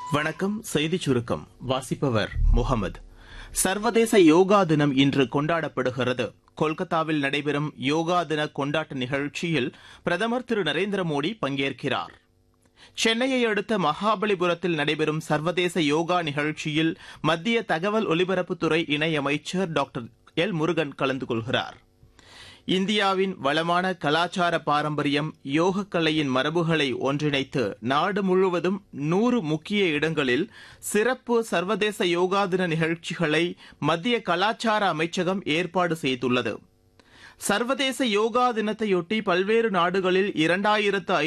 வணக்கம் செய்திச் சுருக்கம் வாசிப்பவர் முகமது சர்வதேச யோகா தினம் இன்று கொண்டாடப்படுகிறது கொல்கத்தாவில் நடைபெறும் யோகா தின கொண்டாட்ட நிகழ்ச்சியில் பிரதமர் திரு நரேந்திர மோடி பங்கேற்கிறார் சென்னையை அடுத்த மகாபலிபுரத்தில் நடைபெறும் சர்வதேச யோகா நிகழ்ச்சியில் மத்திய தகவல் ஒலிபரப்புத்துறை இணையமைச்சர் டாக்டர் எல் முருகன் கலந்து கொள்கிறார் இந்தியாவின் வளமான கலாச்சார பாரம்பரியம் யோகக்கலையின் மரபுகளை ஒன்றிணைத்து நாடு முழுவதும் நூறு முக்கிய இடங்களில் சிறப்பு சர்வதேச யோகா தின நிகழ்ச்சிகளை மத்திய கலாச்சார அமைச்சகம் ஏற்பாடு செய்துள்ளது சர்வதேச யோகா தினத்தையொட்டி பல்வேறு நாடுகளில் இரண்டாயிரத்து